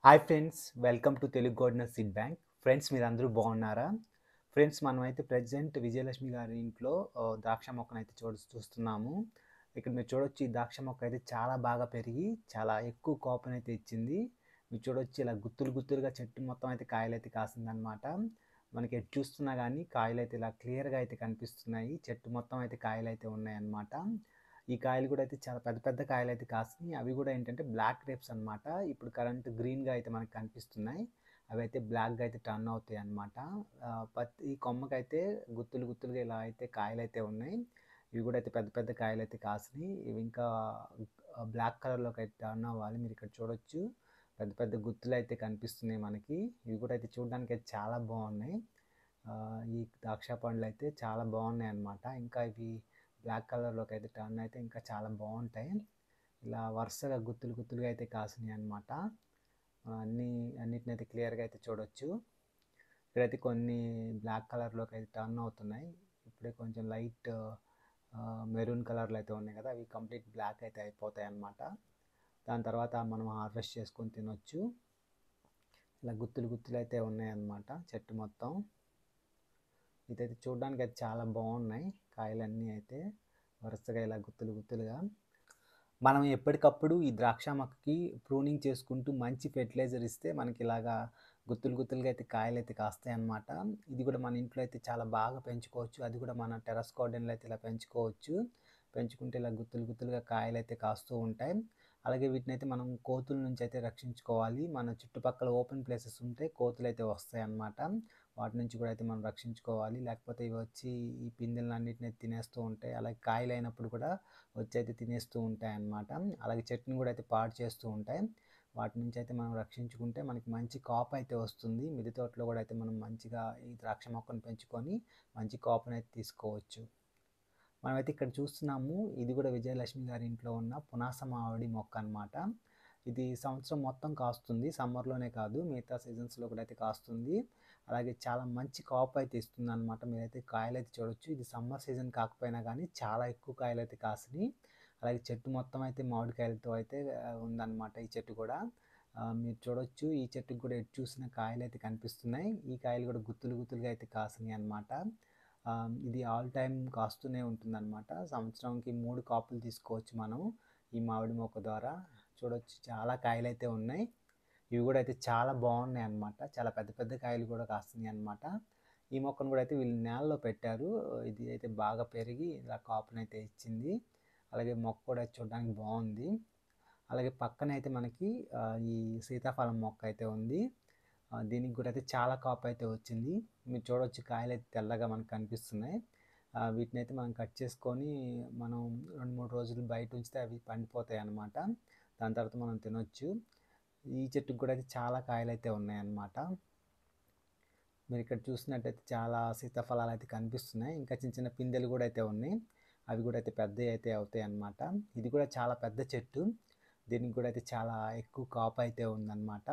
hi friends welcome to Telugu golden seed bank friends మీరు అందరూ బాగున్నారా ఫ్రెండ్స్ మనమైతే ప్రజెంట్ విజయలక్ష్మి గారి ఇంట్లో ఆ, ద్రాక్ష మొక్కను అయితే చూడ చూస్తున్నాము ఇక్కడ మీరు చూడొచ్చు ఈ ద్రాక్ష మొక్క అయితే చాలా బాగా పెరిగి చాలా ఎక్కువ కోపం అయితే ఇచ్చింది మీరు చూడొచ్చు ఇలా గుత్తులు గుత్తులుగా చెట్టు మొత్తం అయితే కాయలు అయితే కాసిందనమాట మనకి ఎటు చూస్తున్నా కానీ కాయలు అయితే ఇలా క్లియర్గా అయితే కనిపిస్తున్నాయి చెట్టు మొత్తం అయితే కాయలు అయితే ఉన్నాయన్నమాట ఈ కాయలు కూడా అయితే చాలా పెద్ద పెద్ద కాయలు అయితే కాసినాయి అవి కూడా ఏంటంటే బ్లాక్ గ్రేప్స్ అన్నమాట ఇప్పుడు కరెంట్ గ్రీన్గా అయితే మనకి కనిపిస్తున్నాయి అవి అయితే బ్లాక్గా అయితే టర్న్ అవుతాయి అన్నమాట ఆ, ప్రతి కొమ్మకైతే గుత్తులు గుత్తులుగా ఇలా అయితే కాయలు అయితే ఉన్నాయి ఇవి కూడా అయితే పెద్ద పెద్ద కాయలు అయితే కాసినాయి ఇవి ఇంకా బ్లాక్ కలర్లోకి అయితే టర్న్ అవ్వాలి మీరు ఇక్కడ చూడొచ్చు పెద్ద పెద్ద గుత్తులు అయితే కనిపిస్తున్నాయి మనకి ఇవి కూడా అయితే చూడడానికి అయితే చాలా బాగున్నాయి ఆ, ఈ ద్రాక్ష పండ్లు అయితే చాలా బాగున్నాయి అన్నమాట ఇంకా ఇవి బ్లాక్ కలర్లోకి అయితే టర్న్ అయితే ఇంకా చాలా బాగుంటాయి ఇలా వరుసగా గుత్తులు గుత్తులుగా అయితే కాసినాయి అనమాట అన్ని అన్నిటిని అయితే క్లియర్గా అయితే చూడొచ్చు ఇక్కడైతే కొన్ని బ్లాక్ కలర్లోకి అయితే టర్న్ అవుతున్నాయి ఇప్పుడే కొంచెం లైట్ మెరూన్ కలర్లో అయితే ఉన్నాయి కదా అవి కంప్లీట్ బ్లాక్ అయితే అయిపోతాయి అన్నమాట దాని తర్వాత మనం హార్వెస్ట్ చేసుకొని తినొచ్చు ఇలా గుత్తులు గుత్తులు అయితే ఉన్నాయన్నమాట చెట్టు మొత్తం ఇదైతే చూడడానికి అయితే చాలా బాగున్నాయి కాయలన్నీ అయితే వరుసగా ఇలా గుత్తులు గుత్తులుగా మనం ఎప్పటికప్పుడు ఈ ద్రాక్ష మొక్కకి ప్రూనింగ్ చేసుకుంటూ మంచి ఫెర్టిలైజర్ ఇస్తే మనకి ఇలాగా గుత్తులు గుత్తులుగా అయితే కాయలు అయితే కాస్తాయి అన్నమాట ఇది కూడా మన ఇంట్లో అయితే చాలా బాగా పెంచుకోవచ్చు అది కూడా మన టెరస్ గార్డెన్లో అయితే ఇలా పెంచుకోవచ్చు పెంచుకుంటే ఇలా గుత్తులు గుత్తులుగా కాయలు అయితే కాస్తూ ఉంటాయి అలాగే వీటిని అయితే మనం కోతుల నుంచి అయితే రక్షించుకోవాలి మన చుట్టుపక్కల ఓపెన్ ప్లేసెస్ ఉంటే కోతులు అయితే వస్తాయి అన్నమాట వాటి నుంచి కూడా అయితే మనం రక్షించుకోవాలి లేకపోతే ఇవి వచ్చి ఈ పిందెలన్నిటిని తినేస్తూ ఉంటాయి అలాగే కాయలు అయినప్పుడు కూడా వచ్చి అయితే తినేస్తూ ఉంటాయి అన్నమాట అలాగే చెట్టుని కూడా అయితే పాడు చేస్తూ ఉంటాయి వాటి నుంచి అయితే మనం రక్షించుకుంటే మనకి మంచి కాపు అయితే వస్తుంది మిద్దె తోటలో కూడా అయితే మనం మంచిగా ఈ ద్రాక్ష మొక్కను పెంచుకొని మంచి కాపుని అయితే తీసుకోవచ్చు మనమైతే ఇక్కడ చూస్తున్నాము ఇది కూడా విజయలక్ష్మి గారి ఇంట్లో ఉన్న పునాస మామిడి మొక్క అన్నమాట ఇది సంవత్సరం మొత్తం కాస్తుంది సమ్మర్లోనే కాదు మిగతా సీజన్స్లో కూడా అయితే కాస్తుంది అలాగే చాలా మంచి కాపు అయితే ఇస్తుంది అనమాట మీరైతే కాయలు అయితే చూడొచ్చు ఇది సమ్మర్ సీజన్ కాకపోయినా కానీ చాలా ఎక్కువ కాయలు అయితే కాసినాయి అలాగే చెట్టు మొత్తం అయితే మామిడికాయలతో అయితే ఆ, ఉందన్నమాట ఈ చెట్టు కూడా ఆ, మీరు చూడొచ్చు ఈ చెట్టుకు కూడా ఎటు చూసిన కాయలు అయితే కనిపిస్తున్నాయి ఈ కాయలు కూడా గుత్తులు గుత్తులుగా అయితే కాసినాయి అనమాట ఇది ఆల్ టైం కాస్తూనే ఉంటుందన్నమాట సంవత్సరంకి మూడు కాపులు తీసుకోవచ్చు మనం ఈ మామిడి మొక్క ద్వారా చూడొచ్చు చాలా కాయలు అయితే ఉన్నాయి ఇవి కూడా అయితే చాలా బాగున్నాయి అన్నమాట చాలా పెద్ద పెద్ద కాయలు కూడా కాస్తున్నాయి అన్నమాట ఈ మొక్కను కూడా అయితే వీళ్ళు నేలలో పెట్టారు ఇది అయితే బాగా పెరిగి ఇలా కాపునైతే ఇచ్చింది అలాగే మొక్క కూడా చూడడానికి బాగుంది అలాగే పక్కన అయితే మనకి ఆ, ఈ సీతాఫలం మొక్క అయితే ఉంది ఆ, దీనికి కూడా అయితే చాలా కాపు అయితే వచ్చింది మీరు చూడొచ్చు కాయలు అయితే తెల్లగా మనకు కనిపిస్తున్నాయి ఆ, వీటిని అయితే మనం కట్ చేసుకొని మనం రెండు మూడు రోజులు బయట ఉంచితే అవి పండిపోతాయి అన్నమాట దాని తర్వాత మనం తినొచ్చు ఈ చెట్టుకు కూడా అయితే చాలా కాయలు అయితే ఉన్నాయన్నమాట మీరు ఇక్కడ చూసినట్టయితే చాలా సీతాఫలాలు అయితే కనిపిస్తున్నాయి ఇంకా చిన్న చిన్న పిందెలు కూడా అయితే ఉన్నాయి అవి కూడా అయితే పెద్దవి అయితే అవుతాయి అన్నమాట ఇది కూడా చాలా పెద్ద చెట్టు దీనికి కూడా అయితే చాలా ఎక్కువ కాపు అయితే ఉందన్నమాట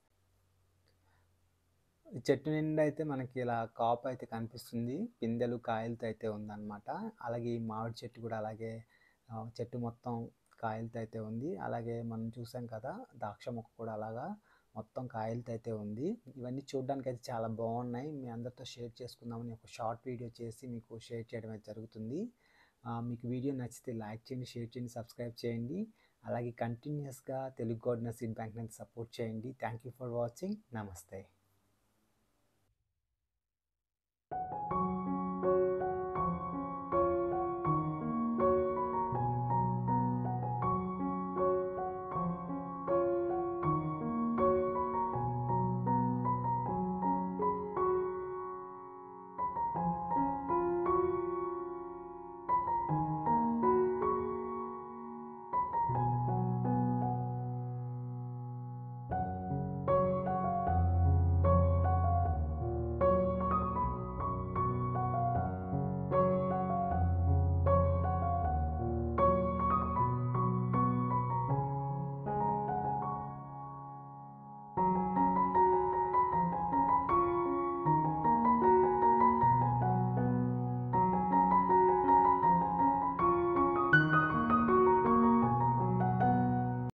ఈ చెట్టు నిండా అయితే మనకి ఇలా కాపు అయితే కనిపిస్తుంది పిందెలు కాయలతో అయితే ఉందన్నమాట అలాగే ఈ మామిడి చెట్టు కూడా అలాగే ఆ, చెట్టు మొత్తం కాయలతో అయితే ఉంది అలాగే మనం చూసాం కదా ద్రాక్ష మొక్క కూడా అలాగా మొత్తం కాయలతో అయితే ఉంది ఇవన్నీ చూడడానికి అయితే చాలా బాగున్నాయి మీ అందరితో షేర్ చేసుకుందామని ఒక షార్ట్ వీడియో చేసి మీకు షేర్ చేయడం అయితే జరుగుతుంది ఆ, మీకు వీడియో నచ్చితే లైక్ చేయండి షేర్ చేయండి సబ్స్క్రైబ్ చేయండి అలాగే కంటిన్యూస్గా తెలుగు గవర్నర్ సీడ్ బ్యాంక్ నుంచి సపోర్ట్ చేయండి థ్యాంక్ యూ ఫర్ వాచింగ్ నమస్తే